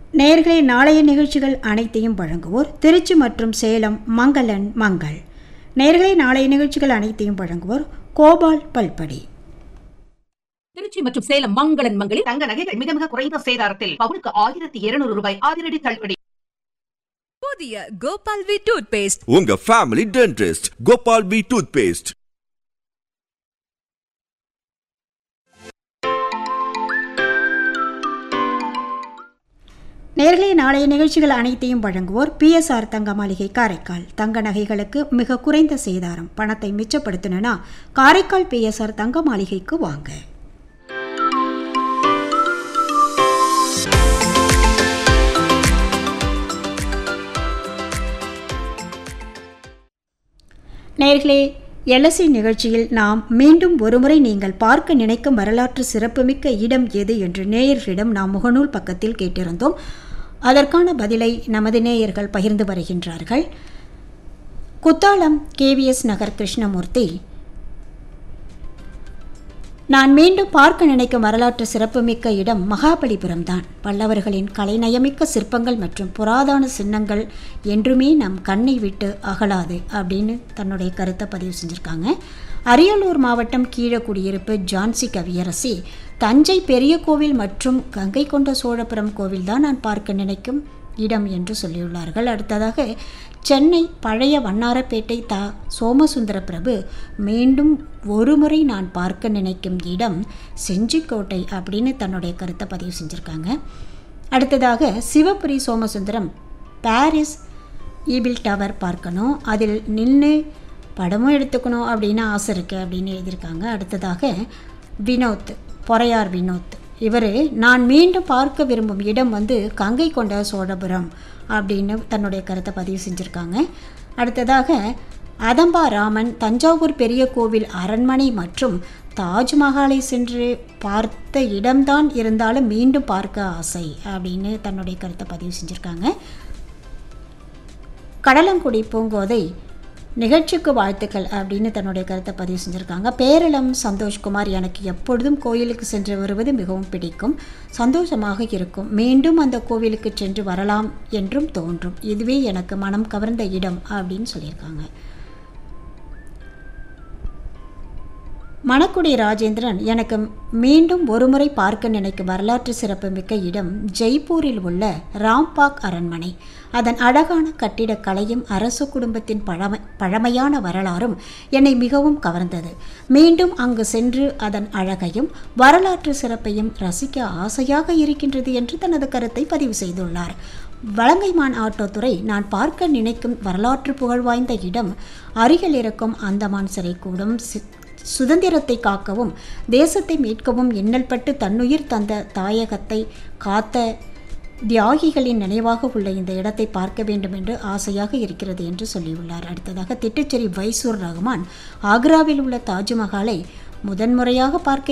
நேயர்களே நாளைய நிகழ்ச்சிகள் அனைத்தையும் வழங்குவோர் திருச்சி மற்றும் சேலம் மங்களன் மங்கள் நேயர்களே நாளைய நிகழ்ச்சிகள் அனைத்தையும் வழங்குவோர் கோபால் பல்படி திருச்சி மற்றும் சேலம் மங்களன் மங்களில் தங்க நகைகள் மிக மிக குறைந்த சேதாரத்தில் பவுனுக்கு ஆயிரத்தி இருநூறு ரூபாய் அதிரடி தள்ளுபடி புதிய கோபால் வி டூத் பேஸ்ட் உங்க family dentist Gopal P toothpaste நேர்களே நாளைய நிகழ்ச்சிகள் அனைத்தையும் வழங்குவோர் பிஎஸ்ஆர் தங்க மாளிகை காரைக்கால் தங்க நகைகளுக்கு மிக குறைந்த சேதாரம் பணத்தை மிச்சப்படுத்தணும்னா காரைக்கால் பிஎஸ்ஆர் தங்க மாளிகைக்கு வாங்க நேர்களே எல்எஸ்சி நிகழ்ச்சியில் நாம் மீண்டும் ஒருமுறை நீங்கள் பார்க்க நினைக்கும் வரலாற்று சிறப்புமிக்க இடம் எது என்று நேயர்களிடம் நாம் முகநூல் பக்கத்தில் கேட்டிருந்தோம் அதற்கான பதிலை நமது நேயர்கள் பகிர்ந்து வருகின்றார்கள் குத்தாலம் கேவிஎஸ் நகர் கிருஷ்ணமூர்த்தி நான் மீண்டும் பார்க்க நினைக்கும் வரலாற்று சிறப்புமிக்க இடம் மகாபலிபுரம் தான் பல்லவர்களின் கலைநயமிக்க சிற்பங்கள் மற்றும் புராதன சின்னங்கள் என்றுமே நம் கண்ணை விட்டு அகலாது அப்படின்னு தன்னுடைய கருத்தை பதிவு செஞ்சுருக்காங்க அரியலூர் மாவட்டம் கீழக்குடியிருப்பு ஜான்சி கவியரசி தஞ்சை பெரிய கோவில் மற்றும் கங்கை கொண்ட சோழபுரம் கோவில் தான் நான் பார்க்க நினைக்கும் இடம் என்று சொல்லியுள்ளார்கள் அடுத்ததாக சென்னை பழைய வண்ணாரப்பேட்டை தா சோமசுந்தர பிரபு மீண்டும் ஒருமுறை நான் பார்க்க நினைக்கும் இடம் செஞ்சிக்கோட்டை அப்படின்னு தன்னுடைய கருத்தை பதிவு செஞ்சுருக்காங்க அடுத்ததாக Sivapuri Somasundaram Paris Eiffel tower பார்க்கணும் அதில் நின்று படமும் எடுத்துக்கணும் அப்படின்னு ஆசை இருக்குது அப்படின்னு எழுதியிருக்காங்க அடுத்ததாக வினோத் பொறையார் வினோத் இவர் நான் மீண்டும் பார்க்க விரும்பும் இடம் வந்து கங்கை கொண்ட சோழபுரம் அப்படின்னு தன்னுடைய கருத்தை பதிவு செஞ்சுருக்காங்க அடுத்ததாக அதம்பா ராமன் தஞ்சாவூர் பெரிய கோவில் அரண்மனை மற்றும் தாஜ்மஹாலை சென்று பார்த்த இடம்தான் இருந்தாலும் மீண்டும் பார்க்க ஆசை அப்படின்னு தன்னுடைய கருத்தை பதிவு செஞ்சுருக்காங்க கடலங்குடி பூங்கோதை நிகழ்ச்சிக்கு வாழ்த்துக்கள் அப்படின்னு தன்னுடைய கருத்தை பதிவு செஞ்சுருக்காங்க பேரளம் சந்தோஷ்குமார் எனக்கு எப்பொழுதும் கோயிலுக்கு சென்று வருவது மிகவும் பிடிக்கும் சந்தோஷமாக இருக்கும் மீண்டும் அந்த கோவிலுக்கு சென்று வரலாம் என்றும் தோன்றும் இதுவே எனக்கு மனம் கவர்ந்த இடம் அப்படின்னு சொல்லியிருக்காங்க மணக்குடி ராஜேந்திரன் எனக்கு மீண்டும் ஒருமுறை பார்க்க நினைக்கும் வரலாற்று சிறப்புமிக்க இடம் ஜெய்ப்பூரில் உள்ள ராம்பாக் அரண்மனை அதன் அழகான கட்டிடக்கலையும் அரசு குடும்பத்தின் பழமை பழமையான வரலாறும் என்னை மிகவும் கவர்ந்தது மீண்டும் அங்கு சென்று அதன் அழகையும் வரலாற்று சிறப்பையும் ரசிக்க ஆசையாக இருக்கின்றது என்று தனது கருத்தை பதிவு செய்துள்ளார் வலங்கைமான் ஆட்டோத்துறை நான் பார்க்க நினைக்கும் வரலாற்று புகழ் வாய்ந்த இடம் அருகில் இருக்கும் அந்தமான் சிறைக்கூடம் சுதந்திரத்தை காக்கவும் தேசத்தை மீட்கவும் எண்ணல்பட்டு தன்னுயிர் தந்த தாயகத்தை காத்த தியாகிகளின் நினைவாக உள்ள இந்த இடத்தை பார்க்க வேண்டும் என்று ஆசையாக இருக்கிறது என்று சொல்லியுள்ளார் அடுத்ததாக திட்டச்சேரி வைசூர் ரஹ்மான் ஆக்ராவில் உள்ள தாஜ்மஹாலை முதன்முறையாக பார்க்க